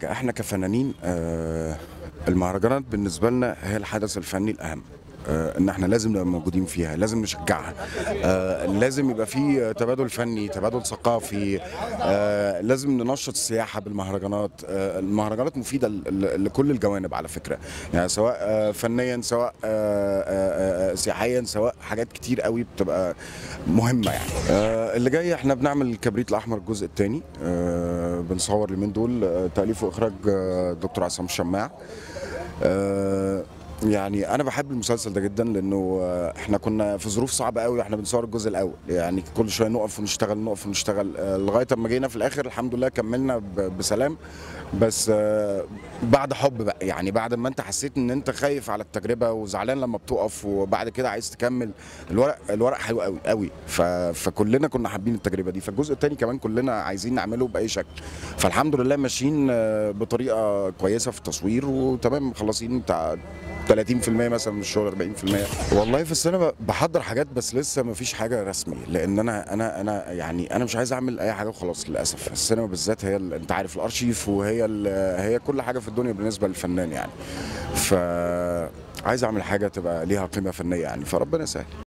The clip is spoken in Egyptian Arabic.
احنا كفنانين آه، المهرجانات بالنسبه لنا هي الحدث الفني الاهم آه، ان احنا لازم نبقى موجودين فيها لازم نشجعها آه، لازم يبقى في تبادل فني تبادل ثقافي آه، لازم ننشط السياحه بالمهرجانات آه، المهرجانات مفيده ل- ل- لكل الجوانب على فكره يعني سواء آه، فنيا سواء آه، آه، آه، سياحيا سواء حاجات كتير قوي بتبقى مهمه يعني آه، اللي جاي احنا بنعمل الكبريت الاحمر الجزء الثاني بنصور اليومين دول آه، تاليف واخراج آه، دكتور عصام الشماع آه، يعني انا بحب المسلسل ده جدا لانه آه، احنا كنا في ظروف صعبه قوي واحنا بنصور الجزء الاول يعني كل شويه نقف ونشتغل نقف ونشتغل آه، لغايه اما جينا في الاخر الحمد لله كملنا ب- بسلام بس آه، بعد حب بقى يعني بعد ما انت حسيت ان انت خايف على التجربه وزعلان لما بتقف وبعد كده عايز تكمل الورق الورق حلو قوي قوي ف- فكلنا كنا حابين التجربه دي فالجزء الثاني كمان كلنا عايزين نعمله باي شكل فالحمد لله ماشيين آه، بطريقه كويسه في التصوير وتمام مخلصين بتاع 30% مثلا من الشغل 40% والله في السينما بحضر حاجات بس لسه ما فيش حاجه رسمي لان انا انا انا يعني انا مش عايز اعمل اي حاجه وخلاص للاسف السينما بالذات هي ال- انت عارف الارشيف وهي ال- هي كل حاجه في الدنيا بالنسبه للفنان يعني ف عايز اعمل حاجه تبقى ليها قيمه فنيه يعني فربنا يسهل